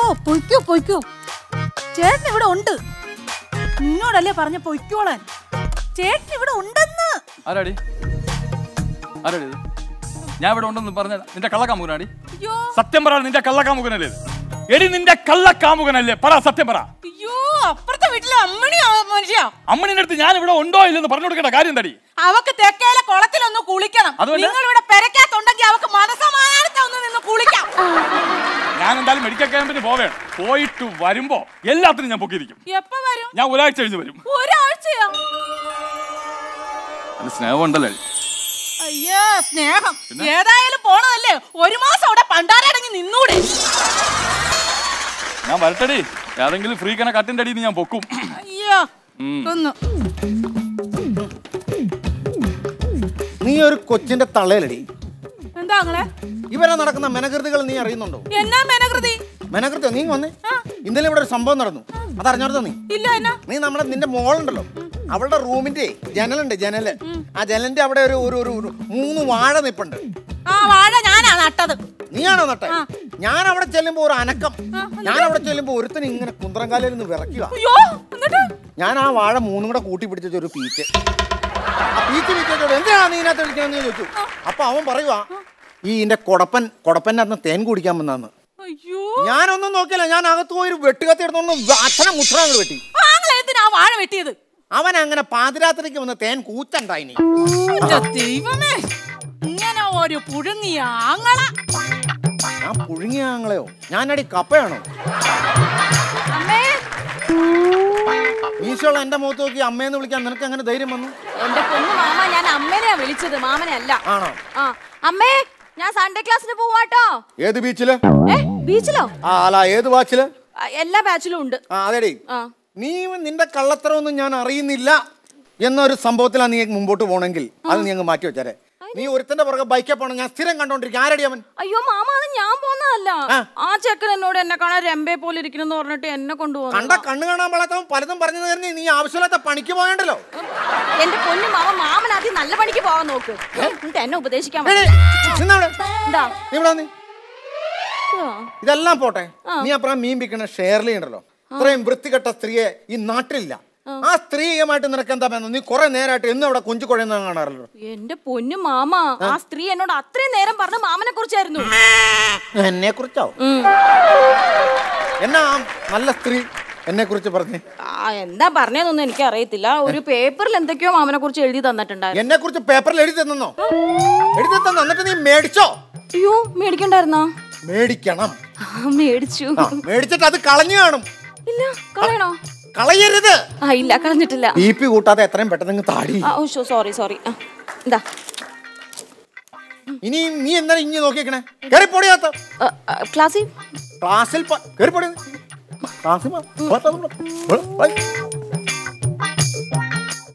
പൊയ്ക്കോ പൊയ്ക്കോ ചേട്ടൻ ഇവിടെ ഉണ്ട് നിന്നോടല്ലേ പറഞ്ഞ പൊയ്ക്കോളാൻ ചേട്ടൻ ഇവിടെ ഉണ്ടെന്ന് ആരാടി ആരാടി ഇത് ഞാൻ ഇവിടെ ഉണ്ടെന്ന് പറഞ്ഞ നിന്റെ കള്ളക്കാമുകനാടി അയ്യോ സത്യം പറ നിന്റെ കള്ളക്കാമുകനല്ലേ ഇത്? എടി നിന്റെ കള്ളക്കാമുകനല്ലേ പറ സത്യം പറ അയ്യോ അപ്പുറത്തെ വീട്ടിലെ അമ്മണിയാ മനുഷ്യ അമ്മണിന്റെ അടുത്ത് ഞാൻ ഇവിടെ ഉണ്ടോ ഇല്ലെന്ന് പറഞ്ഞു കൊടുക്കേണ്ട കാര്യം തടി അവക്ക് തെക്കേലെ കുളത്തിലൊന്ന് കുളിക്കണം അതുകൊണ്ട്? നിങ്ങൾ ഇവിടെ പെരക്കകത്തുണ്ടെങ്കിൽ അവക്ക് മനസമാധാനത്തെ ഒന്ന് നിന്ന് കുളിക്കാം ഞാൻ എന്തായാലും മെഡിക്കൽ ക്യാമ്പിന് പോവേണം പോയിട്ട് വരുമ്പോ എല്ലാത്തിനും ഞാൻ പൊക്കിയിരിക്കും എപ്പ വരും ഞാൻ ഒരാഴ്ച കഴിഞ്ഞ് വരും ഒരാഴ്ചയാ അത് സ്നേഹമുണ്ടല്ലേ അയ്യോ സ്നേഹം ഏതായാലും പോണതല്ലേ ഒരു മാസം അവിടെ പണ്ടാരടങ്ങി നിന്നൂടെ ഞാൻ വരട്ടടി ഏതെങ്കിലും ഫ്രീ കണ കട്ടിന്റെ അടിയിൽ ഞാൻ പൊക്കും അയ്യോ ഉം. ഒന്ന് നീ ഒരു കൊച്ചിന്റെ തള്ളയിലടി എന്താ അങ്ങനെ ഇവരെ നടക്കുന്ന മെനകൃതികൾ നീ അറിയുന്നുണ്ടോ എന്നാ മേനകൃതി മെനകൃത്യം നീ വന്നേ ഇന്നലെ ഇവിടെ ഒരു സംഭവം നടന്നു അതറിഞ്ഞോടത്തോ നീ ഇല്ല എന്നാ നീ നമ്മുടെ നിന്റെ മോളുണ്ടല്ലോ അവളുടെ റൂമിന്റെ ജനലുണ്ട് ജനല് ആ ജനലിന്റെ അവിടെ ഒരു ഒരു ഒരു ഒരു മൂന്ന് വാഴ നിപ്പുണ്ട് ആ വാഴ ഞാനാ നട്ടത് നീയാണോ നട്ടെ ഞാൻ അവിടെ ചെല്ലുമ്പോ ഒരു അനക്കം ഞാൻ അവിടെ ചെല്ലുമ്പോ ഒരുത്തന് ഇങ്ങനെ കുന്ത്രങ്കാലിൽ നിന്ന് വിറയ്ക്കുക അയ്യോ എന്നിട്ട് ഞാൻ ആ വാഴ മൂന്നും കൂടെ കൂട്ടി പിടിച്ച ഒരു പീറ്റ് ആ പീറ്റ് പിടിച്ചോട് എന്തിനാണ് നീ ഇതിനകത്ത് വിളിക്കണമെന്ന് ചോദിച്ചു അപ്പൊ അവൻ പറയുവാ ഈ ഇന്റെ കൊടപ്പൻ കൊടപ്പൻ്റെ അന്ന് തേൻ കുടിക്കാൻ വന്നാന്ന് അയ്യോ ഞാനൊന്നും നോക്കില്ല ഞാൻ അകത്ത് പോയി ഒരു വെട്ടുകത്തി എടുത്തോണ്ട് അച്ഛനെ മുത്രങ്ങൾ വെട്ടി ആങ്ങളെ എന്തിനാ ആ വാഴ വെട്ടിയത് അവൻ അങ്ങനെ പാതിരാത്രിക്ക് വന്ന് തേൻ കൂച്ചണ്ടായിനി എന്റെ ദൈവമേ ഇങ്ങനെ ഒരു പുഴുങ്ങിയ ആങ്ങള ഞാൻ പുഴുങ്ങിയ ആങ്ങളെയോ ഞാനടി കപ്പയാണോ അമ്മേ മീശോള്ള എന്റെ മുഖത്ത് നോക്കി അമ്മയെന്ന് വിളിക്കാൻ നിനക്ക് അങ്ങനെ ധൈര്യം വന്നു എന്റെ പൊന്നു മാമ ഞാൻ അമ്മേനെയാ വിളിച്ചത് മാമനെ അല്ല ആണോ ആ അമ്മേ ഞാൻ സൺഡേ ക്ലാസ്സിന് പോവാട്ടോ ഏത് ബീച്ചില് ഏ ബീച്ചിലോ ആ അല്ല ഏത് വാച്ചില് ആ, എല്ലാ ബാച്ചിലും ഉണ്ട് ആ അതെടി ആ നീ നിന്റെ കള്ളത്തരമൊന്നും ഞാൻ അറിയുന്നില്ല എന്നൊരു സംഭവത്തിലാണ് നീ മുമ്പോട്ട് പോണെങ്കിൽ അത് നീ അങ്ങ് മാറ്റി വെച്ചാരെ നീ ഒരുത്തന്റെ പുറകെ ബൈക്കിൽ പോകണം ഞാൻ സ്ഥിരം കണ്ടോണ്ടിരിക്കും ആരടി അവൻ അയ്യോ മാമ അത് ഞാൻ പോന്നതല്ല ആ. ആ ചെക്കൻ എന്നോട് എന്നെ കാണാൻ രമ്പെ പോലെ ഇരിക്കണെന്ന് പറഞ്ഞിട്ട് എന്നെ കണ്ട കൊണ്ടുപോകുന്നു കണ്ണ് കാണാൻ പാടാത്തവൻ പലതും പറഞ്ഞു തരുന്ന നീ ആവശ്യമില്ലാത്ത പണിക്ക് പോയണ്ടല്ലോ എന്റെ പൊന്നു മാമ മാമൻ ആദ്യം നല്ല പണിക്ക് പോകാൻ നോക്ക് എന്നിട്ട് എന്നെ ഉപദേശിക്കാൻ എടി, പറ്റും നിന്നവിടെ. എന്താ നീ ഇവിടെ വന്നേ. ആ. ഇതെല്ലാം പോട്ടെ നീ അപ്പുറം മീൻ പിക്കണ ഷേർലി ഉണ്ടല്ലോ ഇത്രയും വൃത്തികെട്ട സ്ത്രീയെ ഈ നാട്ടിലില്ല ആ സ്ത്രീയുമായിട്ട് നിനക്ക് എന്താ ബന്ധം നീ കുറെ നേരമായിട്ട് എന്നും അവിടെ കൊഞ്ചു കുഴയുന്ന കാണാറല്ലോ എന്റെ പൊന്നു മാമ ആ സ്ത്രീ എന്നോട് അത്രയും നേരം പറഞ്ഞ മാമനെ കുറിച്ചായിരുന്നു എന്നെ കുറിച്ചോ എന്നാ ആ നല്ല സ്ത്രീ എന്നെ കുറിച്ച് പറഞ്ഞേ ആ എന്താ പറഞ്ഞതെന്നൊന്നും എനിക്ക് അറിയത്തില്ല ഒരു പേപ്പറിൽ എന്തൊക്കെയോ മാമനെ കുറിച്ച് എഴുതി തന്നിട്ടുണ്ടായിരുന്നു എന്നെ കുറിച്ച് പേപ്പറിൽ എഴുതി തന്നോ എഴുതി തന്നോ എന്നിട്ട് നീ മേടിച്ചോ അയ്യോ മേടിക്കണ്ടായിരുന്നോ മേടിക്കണം ആ മേടിച്ചു ആ, മേടിച്ചിട്ട് അത് കളഞ്ഞു കാണും ഇല്ല കളയണോ കളയരുത് ആ ഇല്ല കളഞ്ഞിട്ടില്ല ബി പി കൂട്ടാതെ എത്രയും പെട്ടെന്ന് ഇങ്ങ് താടി ആ ഓ സോറി സോറി എന്താ ഇനി നീ എന്താ ഇങ്ങനെ നോക്കിയേക്കണേ കയറി പൊടിയാത്ത ക്ലാസ്സിൽ ക്ലാസ്സിൽ പ- കയറി പൊടി ക്ലാസ്സിൽ പോ. പോ, പോ, പോ. പോ, പോ.